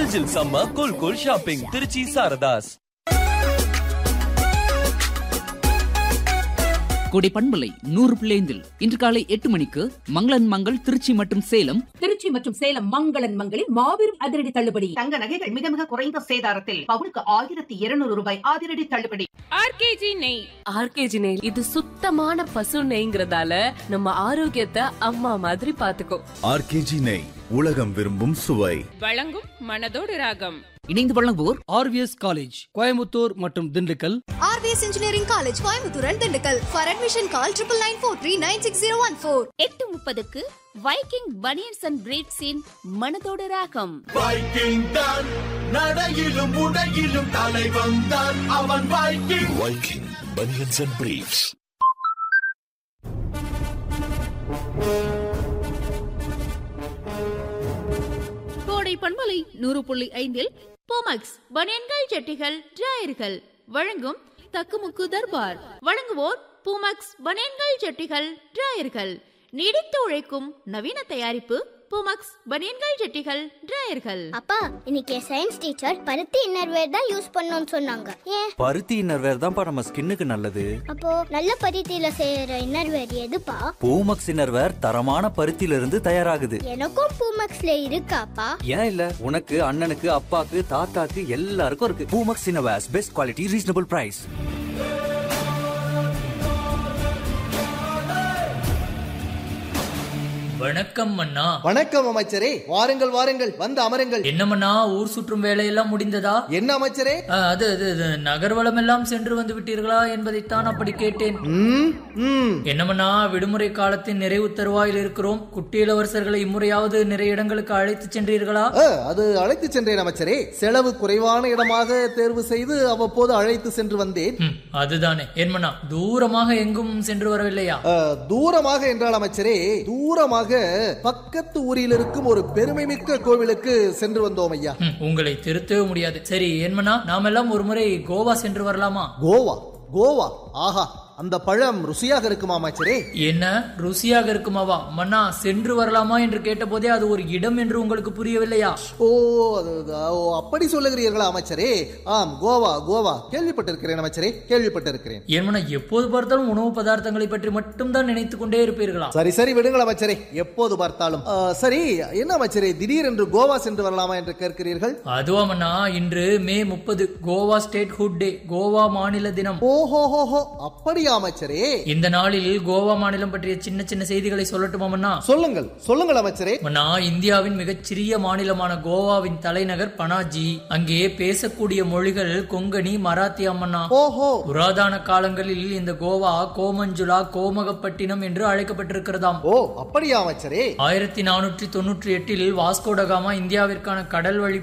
ஜில் ஜில் சம்ம cool cool shopping Trichy Saradhas Kodai பண்பலை நூறு பிள்ளைந்தில் இன்று காலை எட்டு மணிக்கு மங்களன் மங்கள் திருச்சி மற்றும் சேலம் திருச்சி மற்றும் சேலம் மங்களன் மங்களில் மாபெரும் அதிரடி தள்ளுபடி தங்க நகைகள் மிக மிக குறைந்த சேதாரத்தில் பவுனுக்கு ஆயிரத்தி இருநூறு ரூபாய் அதிரடி தள்ளுபடி ஆர்கேஜி நெய் ஆர்கேஜி நெய் இது சுத்தமான பசு நெய்ங்கிறதால நம்ம ஆரோக்கியத்தை அம்மா மாதிரி பாத்துக்கோ ஆர்கேஜி நெய் உலகம் விரும்பும் சுவை வழங்கும் மனதோடு ராகம் இணைந்து வழங்குவோர் ஆர்விஎஸ் காலேஜ் கோயம்புத்தூர் மற்றும் Dindigul RVS engineering college Coimbatore and Dindigul for admission call triple nine four three nine six zero one four எட்டு முப்பதுக்கு வைக்கிங் பனியன்ஸ் அண்ட் பிரீட்ஸின் மனதோடு ராகம் வைக்கிங் தான் நடையிலும் உடையிலும் தலைவன் தான் அவன் Viking Viking banians and briefs Kodai பண்பலை நூறு புள்ளி ஐந்தில் போமக்ஸ் பனியன்கள் ஜட்டிகள் டிராயர்கள் வழங்கும் தக்குமுக்கு தர்பார் வழங்குவோர் பூமக்ஸ் பனியன்கள் ஜட்டிகள் டிராயர்கள் நீடித்து உழைக்கும் நவீன தயாரிப்பு பூமக்ஸ் பனியன்கள் ஜட்டிகள் டிராயர்கள் அப்பா இன்னைக்கு சயின்ஸ் டீச்சர் பருத்தி இன்னர்வேர் தான் யூஸ் பண்ணணும்னு சொன்னாங்க ஏன் பருத்தி இன்னர்வேர் தான்ப்பா நம்ம ஸ்கின்னுக்கு நல்லது அப்போ நல்ல பருத்தியில செய்யற இன்னர்வேர் எதுப்பா பூமக்ஸ் இன்னர்வேர் தரமான பருத்தியில இருந்து தயாராகுது எனக்கும் பூமக்ஸ்ல இருக்காப்பா ஏன் இல்ல உனக்கு அண்ணனுக்கு அப்பாக்கு தாத்தாக்கு எல்லாருக்கும் இருக்கு Poomex innerwears best quality reasonable price வணக்கம் அண்ணா வணக்கம் அமைச்சரே வாருங்கள் வாருங்கள் வந்து அமருங்கள் என்னமண்ணா ஊர் சுற்றும் வேலையெல்லாம் முடிந்ததா என்ன அமைச்சரே ஆ, அது அது அது, நகர்வலம் எல்லாம் சென்று வந்து விட்டீர்களா என்பதைத்தான் அப்படி கேட்டேன் என்னமண்ணா விடுமுறை காலத்தின் நிறைவு தருவாயில் இருக்கிறோம் குட்டி இளவரசர்களை இம்முறையாவது நிறைய இடங்களுக்கு அழைத்து சென்றீர்களா அ, அது அழைத்து சென்றேன் அமைச்சரே செலவு குறைவான இடமாக தேர்வு செய்து அவ்வப்போது அழைத்து சென்று வந்தேன் ம், அதுதானே ஏன்மண்ணா தூரமாக எங்கும் சென்று வரவில்லையா அ, தூரமாக என்றால் அமைச்சரே தூரமாக பக்கத்து ஊரில் இருக்கும் ஒரு பெருமைமிக்க கோவிலுக்கு சென்று வந்தோம் ஐயா ம், உங்களை திருத்தவே முடியாது சரி ஏன்மண்ணா நாமெல்லாம் ஒரு முறை கோவா சென்று வரலாமா கோவா கோவா ஆஹா அந்த பழம் ருசியாக இருக்குமா அமைச்சரே என்ன ருசியாக இருக்குமாவா மன்னா சென்று வரலாமா என்று கேட்டபோதே அது ஒரு இடம் என்று உங்களுக்கு புரியவில்லையா ஓ அது அது, ஓ, அப்படி சொல்லுகிறீர்களா அமைச்சரே ஆம் கோவா கோவா கேள்விப்பட்டிருக்கிறேன் அமைச்சரே கேள்விப்பட்டிருக்கிறேன் ஏன்மனா எப்போது பார்த்தாலும் உணவு பதார்த்தங்களை பற்றி மட்டும்தான் நினைத்துக் கொண்டே இருப்பீர்களா சரி சரி விடுங்கள் அமைச்சரே எப்போது பார்த்தாலும் ஆ, சரி என்ன அமைச்சரே திடீரென்று கோவா சென்று வரலாமா என்று கேட்கிறீர்கள் அதுவாமண்ணா இன்று மே முப்பது Goa statehood day Goa மாநில தினம் ஓஹோஹோஹோ அப்படியா அமைச்சரே இந்த நாளில் கோவா மாநிலம் பற்றிய சின்ன சின்ன செய்திகளை சொல்லட்டுமாமண்ணா சொல்லுங்கள் சொல்லுங்கள் அமைச்சரே மன்னா இந்தியாவின் மிகச்சிறிய மாநிலமான கோவாவின் தலைநகர் பனாஜி அங்கே பேசக்கூடிய மொழிகள் கொங்கணி மராத்தி அம்மண்ணா ஓஹோ புராதன காலங்களில் இந்த கோவா கோமஞ்சுலா கோமகப்பட்டினம் என்று அழைக்கப்பட்டிருக்கிறதாம் ஓ அப்படியா அமைச்சரே ஆயிரத்தி நானூற்றி தொன்னூற்றி எட்டில் வாஸ்கோடகாமா இந்தியாவிற்கான கடல் வழி